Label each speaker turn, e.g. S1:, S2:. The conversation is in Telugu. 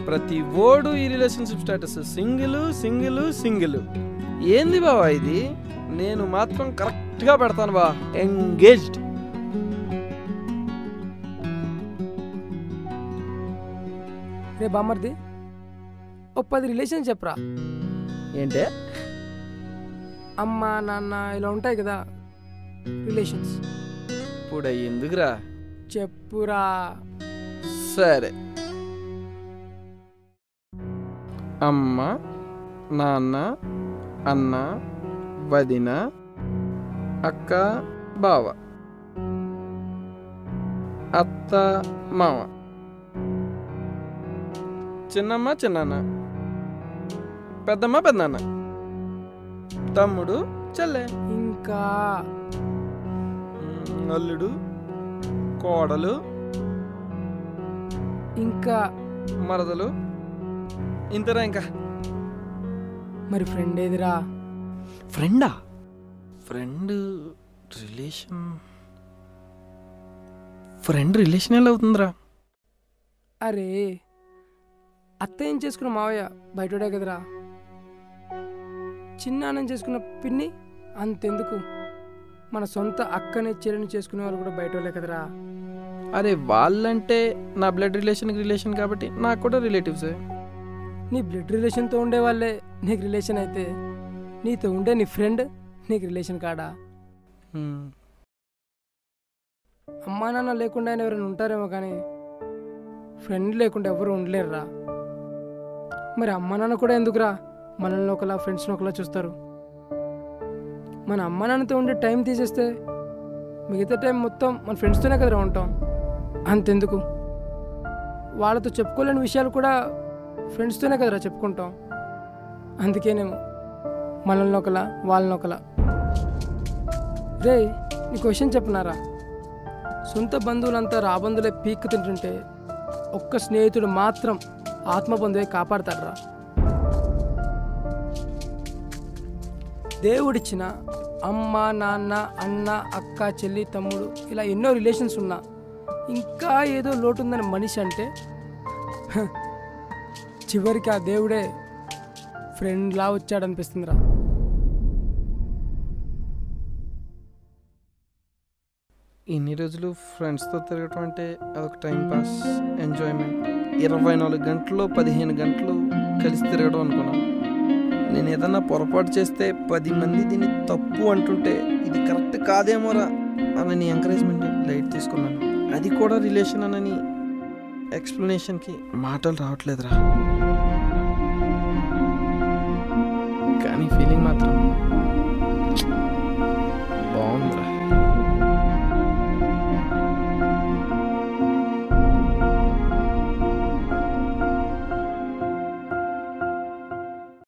S1: ప్రతి ఓడు ఈ relationship status single single single ఏంది బావా ఇది నేను మాత్రం కరెక్ట్గా పెడతాను బా ఎంగేజ్డ్
S2: రే బామ్మర్ది ఓ పది రిలేషన్ చెప్పరా
S1: ఏంటే
S2: అమ్మ నాన్న ఇలా ఉంటాయి కదా రిలేషన్స్
S1: ఇప్పుడు ఎందుకురా
S2: చెప్పురా
S1: సరే అమ్మ నాన్న అన్న వదిన అక్క బావ అత్త మామ చిన్నమ్మ చిన్నాన్న పెద్దమ్మ పెద్దనాన్న తమ్ముడు చెల్లె
S2: ఇంకా
S1: మ్, అల్లుడు కోడలు
S2: ఇంకా
S1: మరదలు ఇంతరా ఇంకా
S2: మరి ఫ్రెండ్ ఏదిరా
S1: ఫ్రెండా ఫ్రెండ్ రిలేషన్ ఫ్రెండ్ రిలేషన్ ఎలా అవుతుందిరా
S2: అరే అత్త ఏం చేసుకున్న మావయ్య బయటోడే కదరా చిన్నానం చేసుకున్న పిన్ని అంతెందుకు మన సొంత అక్కని చెల్లిని చేసుకునే వాళ్ళు కూడా బయటోళ్ళే కదరా
S1: అరే వాళ్ళంటే నా బ్లడ్ రిలేషన్ రిలేషన్ కాబట్టి నాకు కూడా రిలేటివ్సే
S2: నీ బ్లడ్ రిలేషన్తో ఉండే వాళ్ళే నీకు రిలేషన్ అయితే నీతో ఉండే నీ ఫ్రెండ్ నీకు రిలేషన్ కాడా
S1: హ్మ్.
S2: అమ్మా నాన్న లేకుండా అయినా ఎవరైనా ఉంటారేమో కానీ ఫ్రెండ్ లేకుండా ఎవరు ఉండలేరురా మరి అమ్మా నాన్న కూడా ఎందుకురా మనల్ని ఒకలా ఫ్రెండ్స్ని ఒకలా చూస్తారు మన అమ్మా నాన్నతో ఉండే టైం తీసేస్తే మిగతా టైం మొత్తం మన ఫ్రెండ్స్తోనే కదరా ఉంటాం అంతెందుకు వాళ్ళతో చెప్పుకోలేని విషయాలు కూడా ఫ్రెండ్స్తోనే కదరా చెప్పుకుంటాం అందుకేనేమో మనల్ని ఒకలా వాళ్ళని ఒకలా రే నీ క్వశ్చన్ చెప్పనారా సొంత బంధువులంతా రాబందులే పీక్కు తింటుంటే ఒక్క స్నేహితుడు మాత్రం ఆత్మబంధువే కాపాడతాడరా దేవుడిచ్చిన అమ్మ నాన్న అన్న అక్క చెల్లి తమ్ముడు ఇలా ఎన్నో రిలేషన్స్ ఉన్నా ఇంకా ఏదో లోటు ఉందని మనిషి అంటే హ, చివరికి ఆ దేవుడే ఫ్రెండ్లా వచ్చాడనిపిస్తుందిరా
S1: ఇన్ని రోజులు ఫ్రెండ్స్తో తిరగటం అంటే అదొక టైం పాస్ ఎంజాయ్మెంట్ ఇరవై నాలుగు గంటలు పదిహేను గంటలు కలిసి తిరగడం అనుకున్నాను నేను ఏదన్నా పొరపాటు చేస్తే పది మంది దీన్ని తప్పు అంటుంటే ఇది కరెక్ట్ కాదేమోరా అని ఎంకరేజ్మెంట్ లైట్ తీసుకున్నాను అది కూడా రిలేషన్ అనని ఎక్స్ప్లెనేషన్కి మాటలు రావట్లేదురా కానీ ఫీలింగ్ మాత్రం